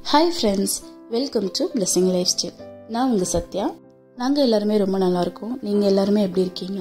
hi friends welcome to blessing lifestyle நான் உங்கள் சத்யா நாங்கள் எல்லாருமே ரொம்ப நல்லா இருக்கோம் நீங்கள் எல்லாருமே எப்படி இருக்கீங்க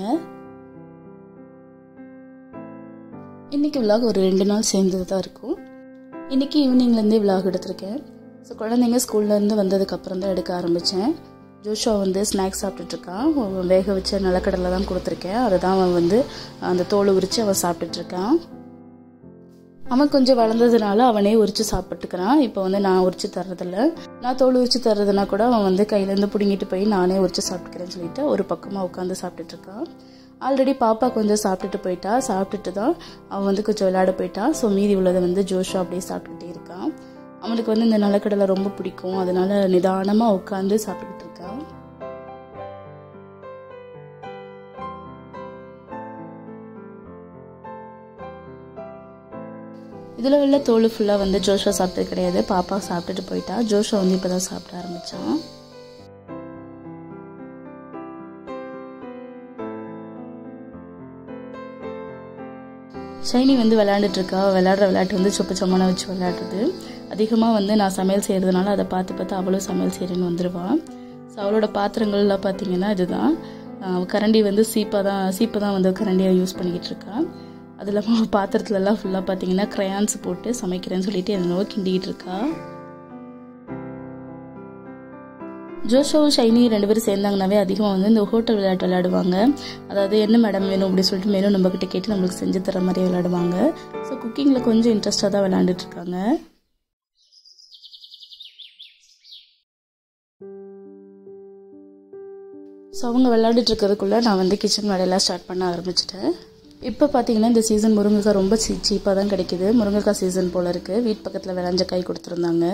இன்னைக்கு விலாக் ஒரு ரெண்டு நாள் சேர்ந்தது தான் இருக்கும் இன்னைக்கு ஈவினிங்லேருந்தே விலாக் எடுத்திருக்கேன் ஸோ குழந்தைங்க ஸ்கூல்லேருந்து வந்ததுக்கப்புறம் தான் எடுக்க ஆரம்பித்தேன் ஜோஷா வந்து ஸ்நாக்ஸ் சாப்பிட்டுட்ருக்கான் வேக வச்ச நிலக்கடலை தான் கொடுத்துருக்கேன் அதை தான் அவன் வந்து அந்த தோலை உரித்து அவன் சாப்பிட்டுட்ருக்கான் அவன் கொஞ்சம் வளர்ந்ததுனால அவனே உரிச்சு சாப்பிட்டுக்கிறான் இப்போ வந்து நான் உரிச்சு தர்றதில்ல நான் தோல் உரிச்சு தர்றதுனா கூட அவன் வந்து கையிலேருந்து பிடுங்கிட்டு போய் நானே உரிச்சு சாப்பிட்டுக்கிறேன்னு சொல்லிட்டு ஒரு பக்கமாக உட்காந்து சாப்பிட்டுட்டு இருக்கான் ஆல்ரெடி பாப்பா கொஞ்சம் சாப்பிட்டுட்டு போயிட்டா சாப்பிட்டுட்டு தான் அவன் வந்து கொஞ்சம் விளையாட போயிட்டான் ஸோ மீதி உள்ளதை வந்து ஜோஷா அப்படியே சாப்பிட்டுக்கிட்டே இருக்கான் அவனுக்கு வந்து இந்த நிலக்கடலை ரொம்ப பிடிக்கும் அதனால நிதானமாக உட்காந்து சாப்பிட்டுக்கிட்டு இருக்கான் இதில் உள்ள தோல் ஃபுல்லாக வந்து ஜோஷா சாப்பிட்டது கிடையாது பாப்பா சாப்பிட்டுட்டு போயிட்டா ஜோஷா வந்து இப்போ தான் சாப்பிட ஆரம்பித்தான் ஷைனி வந்து விளையாண்டுட்டு இருக்கா விளையாடுற விளையாட்டு வந்து சொப்பு சொம்மனை வச்சு விளையாடுறது அதிகமாக வந்து நான் சமையல் செய்கிறதுனால அதை பார்த்து பார்த்து அவளும் சமையல் செய்கிறேன்னு வந்துடுவான் ஸோ அவளோட பாத்திரங்கள்லாம் பார்த்தீங்கன்னா இதுதான் கரண்டி வந்து சீப்பாக தான் சீப்பை தான் வந்து கரண்டியை யூஸ் பண்ணிக்கிட்டு இருக்கான் அது இல்லாமல் பாத்திரத்துலலாம் ஃபுல்லாக பார்த்தீங்கன்னா க்ரையான்ஸ் போட்டு சமைக்கிறேன்னு சொல்லிட்டு என்னவோ கிண்டிக்கிட்டு இருக்கா ஜோஷோவும் ஷைனி ரெண்டு பேரும் சேர்ந்தாங்கனாவே அதிகமாக வந்து இந்த ஹோட்டல் விளையாட்டு விளையாடுவாங்க அதாவது என்ன மேடம் வேணும் அப்படின்னு சொல்லிட்டு மெனு நம்மக்கிட்ட கேட்டு நம்மளுக்கு செஞ்சு தர மாதிரி விளையாடுவாங்க ஸோ குக்கிங்கில் கொஞ்சம் இன்ட்ரெஸ்டாக தான் விளையாண்டுட்டு இருக்காங்க ஸோ அவங்க விளையாண்டுட்டு இருக்கிறதுக்குள்ளே நான் வந்து கிச்சன் வேலையெல்லாம் ஸ்டார்ட் பண்ண ஆரம்பிச்சிட்டேன் இப்போ பார்த்தீங்கன்னா இந்த சீசன் முருங்கைக்காய் ரொம்ப சீ சீப்பாக தான் கிடைக்குது முருங்கைக்காய் சீசன் போல் இருக்குது வீட்டு பக்கத்தில் விளைஞ்ச காய் கொடுத்துருந்தாங்க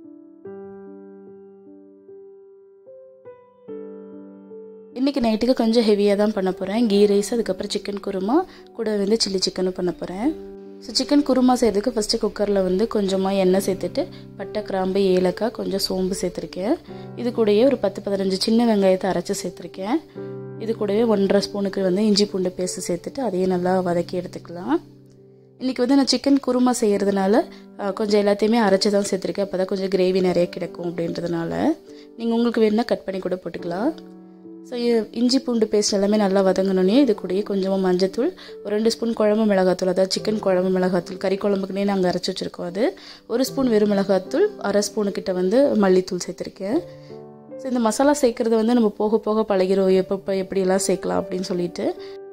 இன்றைக்கி நைட்டுக்கு கொஞ்சம் ஹெவியாக தான் பண்ண போகிறேன் கீ ரைஸ் அதுக்கப்புறம் சிக்கன் குருமா கூட வந்து சில்லி சிக்கனும் பண்ண போகிறேன் ஸோ சிக்கன் குருமா செய்யறதுக்கு ஃபஸ்ட்டு குக்கரில் வந்து கொஞ்சமாக எண்ணெய் சேர்த்துட்டு பட்டை கிராம்பு ஏலக்காய் கொஞ்சம் சோம்பு சேர்த்துருக்கேன் இது கூடயே ஒரு பத்து பதினஞ்சு சின்ன வெங்காயத்தை அரைச்சி சேர்த்துருக்கேன் இது கூடவே ஒன்றரை ஸ்பூனுக்கு வந்து இஞ்சி பூண்டு பேஸ்ட் சேர்த்துட்டு அதையும் நல்லா வதக்கி எடுத்துக்கலாம் இன்றைக்கி வந்து நான் சிக்கன் குருமா செய்கிறதுனால கொஞ்சம் எல்லாத்தையுமே அரைச்சி தான் சேர்த்துருக்கேன் அப்போ தான் கொஞ்சம் கிரேவி நிறைய கிடைக்கும் அப்படின்றதுனால நீங்கள் உங்களுக்கு வேணுன்னா கட் பண்ணி கூட போட்டுக்கலாம் ஸோ இஞ்சி பூண்டு பேஸ்ட் எல்லாமே நல்லா வதங்கினோடனே இது கூடயே கொஞ்சமாக மஞ்சத்தூள் ஒரு ரெண்டு ஸ்பூன் குழம்பு மிளகாத்தூள் அதாவது சிக்கன் குழம்பு மிளகாத்தூள் கறி குழம்புக்குனே நாங்கள் அரைச்சி வச்சுருக்கோம் அது ஒரு ஸ்பூன் வெறும் மிளகாத்தூள் அரை ஸ்பூனுக்கிட்ட வந்து மல்லித்தூள் சேர்த்துருக்கேன் ஸோ இந்த மசாலா சேர்க்குறது வந்து நம்ம போக போக பழகிறோம் எப்போ எப்படியெல்லாம் சேர்க்கலாம் அப்படின்னு சொல்லிட்டு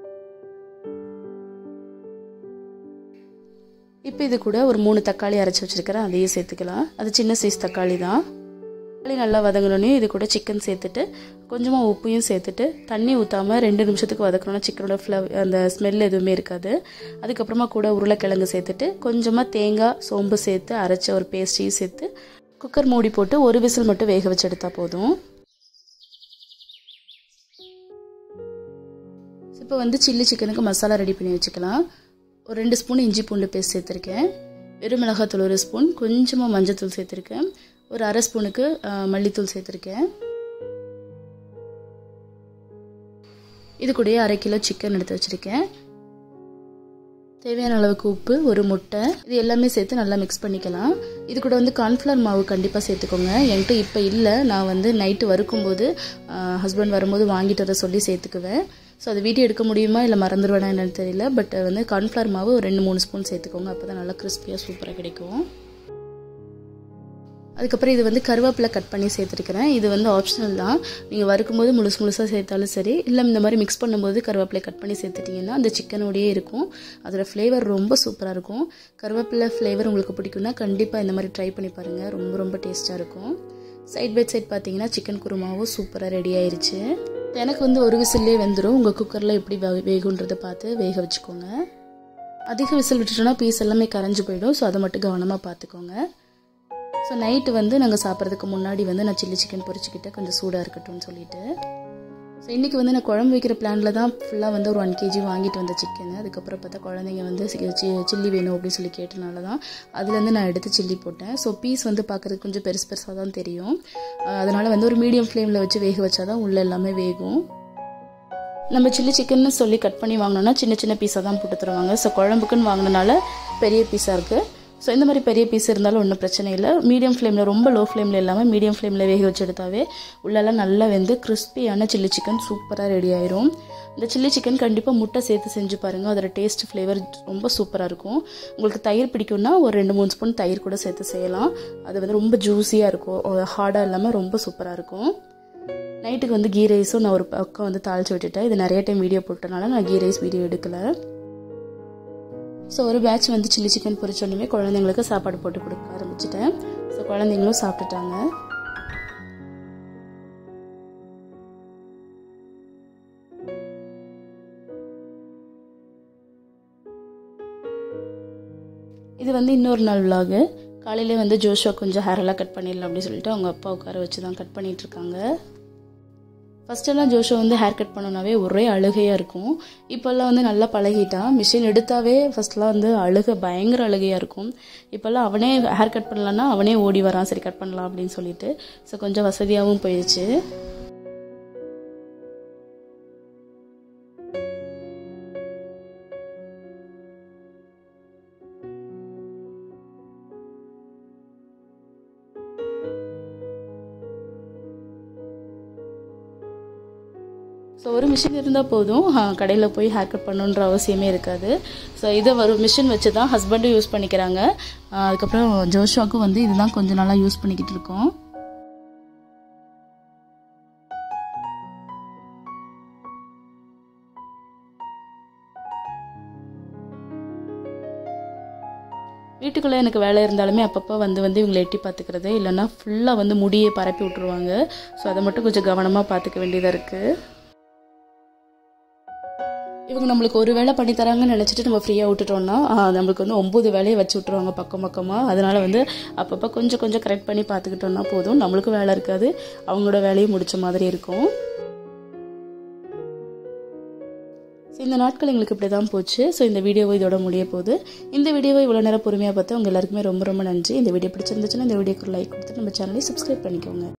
இப்போ இது கூட ஒரு மூணு தக்காளி அரைச்சி வச்சுருக்கிறேன் அதையும் சேர்த்துக்கலாம் அது சின்ன சைஸ் தக்காளி தான் தக்காளி நல்லா வதங்கணுன்னே இது கூட சிக்கன் சேர்த்துட்டு கொஞ்சமாக உப்பையும் சேர்த்துட்டு தண்ணி ஊற்றாமல் ரெண்டு நிமிஷத்துக்கு வதக்கணும்னா சிக்கனோட ஃப்ளவ் அந்த ஸ்மெல் எதுவுமே இருக்காது அதுக்கப்புறமா கூட உருளைக்கிழங்கு சேர்த்துட்டு கொஞ்சமாக தேங்காய் சோம்பு சேர்த்து அரைச்ச ஒரு பேஸ்ட்டையும் சேர்த்து குக்கர் மூடி போட்டு ஒரு விசில் மட்டும் வேக வச்சு எடுத்தால் போதும் இப்போ வந்து சில்லி சிக்கனுக்கு மசாலா ரெடி பண்ணி வச்சுக்கலாம் ஒரு ரெண்டு ஸ்பூன் இஞ்சி பூண்டு பேஸ்ட் சேர்த்துருக்கேன் வெறும் மிளகாத்தூள் ஒரு ஸ்பூன் கொஞ்சமாக மஞ்சத்தூள் சேர்த்துருக்கேன் ஒரு அரை ஸ்பூனுக்கு மல்லித்தூள் சேர்த்துருக்கேன் இது கூடயே அரை கிலோ சிக்கன் எடுத்து வச்சுருக்கேன் தேவையான அளவுக்கு உப்பு ஒரு முட்டை இது எல்லாமே சேர்த்து நல்லா மிக்ஸ் பண்ணிக்கலாம் இது கூட வந்து கார்ன்ஃப்ளவர் மாவு கண்டிப்பாக சேர்த்துக்கோங்க என்கிட்ட இப்போ இல்லை நான் வந்து நைட்டு வறுக்கும்போது ஹஸ்பண்ட் வரும்போது வாங்கிட்டு வர சொல்லி சேர்த்துக்குவேன் ஸோ அது வீடியோ எடுக்க முடியுமா இல்லை மறந்துடுவேனா என்னன்னு தெரியல பட் வந்து கார்ன்ஃப்ளவர் மாவு ஒரு ரெண்டு மூணு ஸ்பூன் சேர்த்துக்கோங்க அப்போ தான் நல்லா கிறிஸ்பியாக சூப்பராக கிடைக்கும் அதுக்கப்புறம் இது வந்து கருவேப்பிலை கட் பண்ணி சேர்த்துருக்கிறேன் இது வந்து ஆப்ஷனல் தான் நீங்கள் வறுக்கும்போது முழுசு முழுசாக சேர்த்தாலும் சரி இல்லை இந்த மாதிரி மிக்ஸ் பண்ணும்போது கருவேப்பிலை கட் பண்ணி சேர்த்துட்டிங்கன்னா அந்த சிக்கனோடையே இருக்கும் அதோட ஃப்ளேவர் ரொம்ப சூப்பராக இருக்கும் கருவேப்பிலை ஃப்ளேவர் உங்களுக்கு பிடிக்கும்னா கண்டிப்பாக இந்த மாதிரி ட்ரை பண்ணி பாருங்கள் ரொம்ப ரொம்ப டேஸ்ட்டாக இருக்கும் சைட் பை சைட் பார்த்தீங்கன்னா சிக்கன் குருமாவும் சூப்பராக ரெடி ஆயிடுச்சு எனக்கு வந்து ஒரு விசில்லே வெந்துடும் உங்கள் குக்கரில் எப்படி வேகுன்றதை பார்த்து வேக வச்சுக்கோங்க அதிக விசில் விட்டுட்டோன்னா பீஸ் எல்லாமே கரைஞ்சி போயிடும் ஸோ அதை மட்டும் கவனமாக பார்த்துக்கோங்க ஸோ நைட்டு வந்து நாங்கள் சாப்பிட்றதுக்கு முன்னாடி வந்து நான் சில்லி சிக்கன் பொரிச்சுக்கிட்டேன் கொஞ்சம் சூடாக இருக்கட்டும்னு சொல்லிட்டு ஸோ இன்றைக்கி வந்து நான் குழம்பு வைக்கிற பிளானில் தான் ஃபுல்லாக வந்து ஒரு ஒன் கேஜி வாங்கிட்டு வந்த சிக்கன் அதுக்கப்புறம் பார்த்தா குழந்தைங்க வந்து சில்லி வேணும் அப்படின்னு சொல்லி கேட்டனால தான் அதுலேருந்து நான் எடுத்து சில்லி போட்டேன் ஸோ பீஸ் வந்து பார்க்குறதுக்கு கொஞ்சம் பெருசு பெருசாக தான் தெரியும் அதனால் வந்து ஒரு மீடியம் ஃப்ளேமில் வச்சு வேக வச்சா தான் உள்ளே எல்லாமே வேகும் நம்ம சில்லி சிக்கன்னு சொல்லி கட் பண்ணி வாங்கினோன்னா சின்ன சின்ன பீஸாக தான் போட்டு தருவாங்க ஸோ குழம்புக்குன்னு வாங்கினால பெரிய பீஸாக இருக்குது ஸோ இந்த மாதிரி பெரிய பீஸ் இருந்தாலும் ஒன்றும் பிரச்சனை இல்லை மீடியம் ஃப்ளேமில் ரொம்ப லோ ஃப்ளேமில் இல்லாமல் மீடியம் ஃப்ளேமில் வேக வச்சு எடுத்தாவே உள்ளெல்லாம் நல்லா வெந்து கிறிஸ்பியான சில்லி சிக்கன் சூப்பராக ரெடி ஆயிரும் இந்த சில்லி சிக்கன் கண்டிப்பாக முட்டை சேர்த்து செஞ்சு பாருங்கள் அதோட டேஸ்ட் ஃப்ளேவர் ரொம்ப சூப்பராக இருக்கும் உங்களுக்கு தயிர் பிடிக்கும்னா ஒரு ரெண்டு மூணு ஸ்பூன் தயிர் கூட சேர்த்து செய்யலாம் அது வந்து ரொம்ப ஜூஸியாக இருக்கும் ஹார்டாக இல்லாமல் ரொம்ப சூப்பராக இருக்கும் நைட்டுக்கு வந்து கீ ரைஸும் நான் ஒரு பக்கம் வந்து தாளித்து விட்டுட்டேன் இது நிறைய டைம் வீடியோ போட்டனால நான் கீ ரைஸ் வீடியோ எடுக்கலை ஸோ ஒரு பேட்ச் வந்து சில்லி சிக்கன் பொரிச்சோடனே குழந்தைங்களுக்கு சாப்பாடு போட்டு கொடுக்க ஆரம்பிச்சிட்டேன் ஸோ குழந்தைங்களும் சாப்பிட்டுட்டாங்க இது வந்து இன்னொரு நாள் விலாகு காலையிலே வந்து ஜோஷுவா கொஞ்சம் ஹேரெல்லாம் கட் பண்ணிடலாம் அப்படின்னு சொல்லிட்டு அவங்க அப்பா உட்கார வச்சு தான் கட் பண்ணிட்டு இருக்காங்க ஃபஸ்ட்டெல்லாம் ஜோஷோ வந்து ஹேர் கட் பண்ணனாவே ஒரே அழுகையாக இருக்கும் இப்போல்லாம் வந்து நல்லா பழகிட்டான் மிஷின் எடுத்தாவே ஃபஸ்ட்லாம் வந்து அழுக பயங்கர அழுகையாக இருக்கும் இப்போல்லாம் அவனே ஹேர் கட் பண்ணலான்னா அவனே ஓடி வரான் சரி கட் பண்ணலாம் அப்படின்னு சொல்லிட்டு ஸோ கொஞ்சம் வசதியாகவும் போயிடுச்சு ஸோ ஒரு மிஷின் இருந்தால் போதும் கடையில் போய் ஹேர் கட் பண்ணணுன்ற அவசியமே இருக்காது ஸோ இதை ஒரு மிஷின் வச்சு தான் ஹஸ்பண்டும் யூஸ் பண்ணிக்கிறாங்க அதுக்கப்புறம் ஜோஷுவாக்கும் வந்து இதுதான் கொஞ்ச நாளாக யூஸ் பண்ணிக்கிட்டு இருக்கோம் வீட்டுக்குள்ளே எனக்கு வேலை இருந்தாலுமே அப்பப்போ வந்து வந்து இவங்களை எட்டி பார்த்துக்கிறது இல்லைன்னா ஃபுல்லாக வந்து முடியை பரப்பி விட்ருவாங்க ஸோ அதை மட்டும் கொஞ்சம் கவனமாக பார்த்துக்க வேண்டியதாக இருக்குது இவங்க நம்மளுக்கு ஒரு வேலை பண்ணி தராங்கன்னு நினச்சிட்டு நம்ம ஃப்ரீயாக விட்டுட்டோம்னா நம்மளுக்கு வந்து ஒம்பது வேலையை வச்சு விட்ருவாங்க பக்கம் பக்கமாக அதனால் வந்து அப்பப்போ கொஞ்சம் கொஞ்சம் கரெக்ட் பண்ணி பார்த்துக்கிட்டோம்னா போதும் நம்மளுக்கும் வேலை இருக்காது அவங்களோட வேலையும் முடித்த மாதிரி இருக்கும் ஸோ இந்த நாட்கள் எங்களுக்கு இப்படி தான் போச்சு ஸோ இந்த வீடியோவை இதோட முடிய போகுது இந்த வீடியோவை இவ்வளோ நேரம் பொறுமையாக பார்த்து உங்கள் எல்லாருக்குமே ரொம்ப ரொம்ப நன்றி இந்த வீடியோ பிடிச்சிருந்துச்சுன்னா இந்த வீடியோக்கு லைக் கொடுத்து நம்ம சேனலை சப்ஸ்கிரைப் பண்ணிக்கோங்க